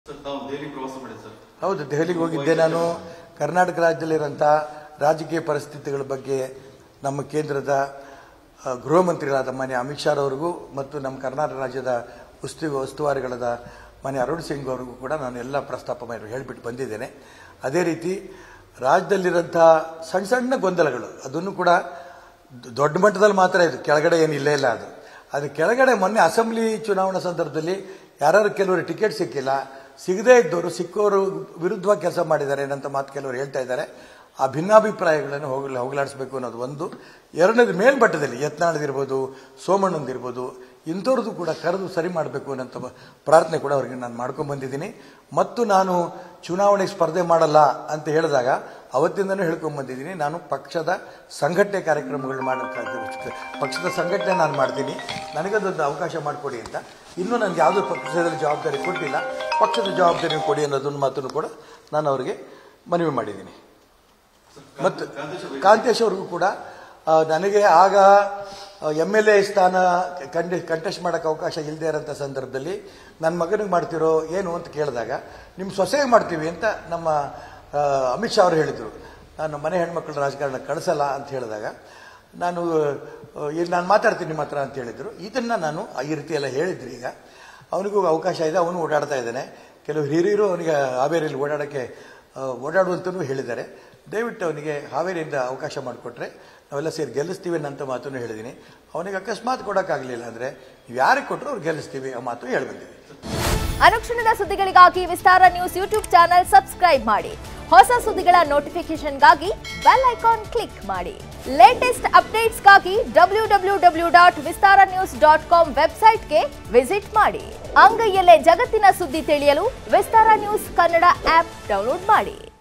sir ತಾವು ದೆಹಲಿ ಪ್ರವಾಸ ಮಾಡಿ ಸರ್ ಹೌದು ದೆಹಲಿಗೆ ಹೋಗಿದ್ದೆ ನಾನು ಕರ್ನಾಟಕ ರಾಜ್ಯದಲ್ಲಿರೋಂಥ ರಾಜಕೀಯ ಪರಿಸ್ಥಿತಿಗಳ ಬಗ್ಗೆ ನಮ್ಮ ಕೇಂದ್ರದ ಆ, ಗೃಹ ಮಂತ್ರಿಗಳಾದ ಮಾನ್ಯ ಅಮಿತ್ ಶಾ ಅವರಿಗೂ ಮತ್ತು ನಮ್ಮ ಕರ್ನಾಟಕ ರಾಜ್ಯದ ಉಸ್ತು ಉಸ್ತುವಾರಿಗಳಾದ ಮಾನ್ಯ ಅರುಣ್ ಸಿಂಗ್ ಅವರಿಗೂ ಕೂಡ ನಾನು ಎಲ್ಲ ಪ್ರಸ್ತಾಪ ಮಾಡಿ ಹೇಳಿಬಿಟ್ಟು ಬಂದಿದ್ದೇನೆ ಅದೇ ರೀತಿ ರಾಜ್ಯದಲ್ಲಿರೋಂಥ ಸಣ್ಣ ಸಣ್ಣ ಗೊಂದಲಗಳು ಅದನ್ನು ಕೂಡ ದ- ದೊಡ್ಡ ಮಟ್ಟದಲ್ಲಿ ಮಾತ್ರ ಇದು ಕೆಳಗಡೆ ಏನು ಇಲ್ಲೇ ಇಲ್ಲ ಅದು ಅದು ಕೆಳಗಡೆ ಮೊನ್ನೆ ಅಸೆಂಬ್ಲಿ ಚುನಾವಣಾ ಸಂದರ್ಭದಲ್ಲಿ ಯಾರು ಕೆಲವರು ಟಿಕೆಟ್ ಸಿಕ್ಕಿಲ್ಲ ಸಿಗದೇ ಇದ್ದವರು ಸಿಕ್ಕೋರು ವಿರುದ್ಧವಾಗಿ ಕೆಲಸ ಮಾಡಿದ್ದಾರೆ ಏನಂತ ಮಾತು ಕೆಲವರು ಹೇಳ್ತಾ ಇದ್ದಾರೆ ಆ ಭಿನ್ನಾಭಿಪ್ರಾಯಗಳನ್ನು ಹೋಗಲ ಹೋಗಲಾಡಿಸಬೇಕು ಅನ್ನೋದು ಒಂದು ಎರಡನೇದು ಮೇಲ್ಮಟ್ಟದಲ್ಲಿ ಯತ್ನಾಳದಿರ್ಬೋದು ಸೋಮಣ್ಣಂದಿರ್ಬೋದು ಇಂಥವ್ರದ್ದು ಕೂಡ ಕರೆದು ಸರಿ ಮಾಡಬೇಕು ಅನ್ನೋಂಥ ಬ- ಪ್ರಾರ್ಥನೆ ಕೂಡ ಅವರಿಗೆ ನಾನು ಮಾಡ್ಕೊಂಡು ಬಂದಿದ್ದೀನಿ ಮತ್ತು ನಾನು ಚುನಾವಣೆಗೆ ಸ್ಪರ್ಧೆ ಮಾಡಲ್ಲ ಅಂತ ಹೇಳಿದಾಗ ಅವತ್ತಿಂದನೂ ಹೇಳ್ಕೊಂಡು ಬಂದಿದ್ದೀನಿ ನಾನು ಪಕ್ಷದ ಸಂಘಟನೆ ಕಾರ್ಯಕ್ರಮಗಳು ಮಾಡ ಪಕ್ಷದ ಸಂಘಟನೆ ನಾನು ಮಾಡ್ತೀನಿ ನನಗದೊಂದು ಅವಕಾಶ ಮಾಡಿಕೊಡಿ ಅಂತ ಇನ್ನೂ ನನಗೆ ಯಾವುದೂ ಪಕ್ಷದಲ್ಲಿ ಜವಾಬ್ದಾರಿ ಕೊಟ್ಟಿಲ್ಲ ಪಕ್ಷದ ಜವಾಬ್ದಾರಿ ಕೊಡಿ ಅನ್ನೋದನ್ನು ಮಾತನ್ನು ಕೂಡ ನಾನು ಅವರಿಗೆ ಮನವಿ ಮಾಡಿದ್ದೀನಿ ಮತ್ತು ಕಾಂತೇಶ್ ಅವ್ರಿಗೂ ಕೂಡ ಆ, ನನಗೆ ಆಗ ಎಮ್ ಎಲ್ ಎ ಸ್ಥಾನ ಕಂಡೆ ಕಂಟೆಸ್ಟ್ ಮಾಡೋಕ್ಕೆ ಅವಕಾಶ ಇಲ್ಲದೆ ಇರೋಂಥ ಸಂದರ್ಭದಲ್ಲಿ ನನ್ನ ಮಗನಿಗೆ ಮಾಡ್ತಿರೋ ಏನು ಅಂತ ಕೇಳಿದಾಗ ನಿಮ್ಮ ಸೊಸೆಗೆ ಮಾಡ್ತೀವಿ ಅಂತ ನಮ್ಮ ಆ, ಅಮಿತ್ ಶಾ ಅವರು ಹೇಳಿದರು ನಾನು ಮನೆ ಹೆಣ್ಮಕ್ಳ ರಾಜಕಾರಣ ಕಳಿಸಲ್ಲ ಅಂತ ಹೇಳಿದಾಗ ನಾನು ಆ, ಇಲ್ಲಿ ನಾನು ಮಾತಾಡ್ತೀನಿ ನಿಮ್ಮ ಹತ್ರ ಅಂತ ಹೇಳಿದರು ಇದನ್ನು ನಾನು ಈ ರೀತಿ ಎಲ್ಲ ಹೇಳಿದ್ರಿ ಈಗ ಅವನಿಗೂ ಅವಕಾಶ ಇದೆ ಅವನು ಓಡಾಡ್ತಾ ಇದ್ದಾನೆ ಕೆಲವು ಹಿರಿಯರು ಅವನಿಗೆ ಹಾವೇರಿಯಲ್ಲಿ ಓಡಾಡೋಕ್ಕೆ ಆ, ಓಡಾಡುವಂತನೂ ಹೇಳಿದ್ದಾರೆ ದಯವಿಟ್ಟು ಅವನಿಗೆ ಹಾವೇರಿಯಿಂದ ಅವಕಾಶ ಮಾಡಿಕೊಟ್ರೆ ನಾವೆಲ್ಲ ಸೇರಿ ಗೆಲ್ಲಿಸ್ತೀವಿ ಅನ್ನಂತ ಮಾತನ್ನು ಹೇಳಿದ್ದೀನಿ ಅವನಿಗೆ ಅಕಸ್ಮಾತ್ ಕೊಡೋಕ್ಕಾಗಲಿಲ್ಲ ಅಂದರೆ ನೀವು ಯಾರಿಗೆ ಕೊಟ್ಟರು ಅವ್ರು ಗೆಲ್ಲಿಸ್ತೀವಿ ಆ ಮಾತು ಹೇಳಿ ಬಂದಿದ್ದೀವಿ ಅನುಕ್ಷಣದ ಸುದ್ದಿಗಳಿಗಾಗಿ Vistara news YouTube channel subscribe ಮಾಡಿ ಹೊಸ ಸುದ್ದಿಗಳ ನೋಟಿಫಿಕೇಶನ್ಗಾಗಿ ಬೆಲ್ ಐಕಾನ್ ಕ್ಲಿಕ್ ಮಾಡಿ ಲೇಟೆಸ್ಟ್ ಅಪ್ಡೇಟ್ಸ್ಗಾಗಿ W W W dot Vistara news dot com ವೆಬ್ಸೈಟ್ಗೆ ವಿಸಿಟ್ ಮಾಡಿ ಅಂಗೈಯಲ್ಲೇ ಜಗತ್ತಿನ ಸುದ್ದಿ ತಿಳಿಯಲು Vistara news Kannada app download ಮಾಡಿ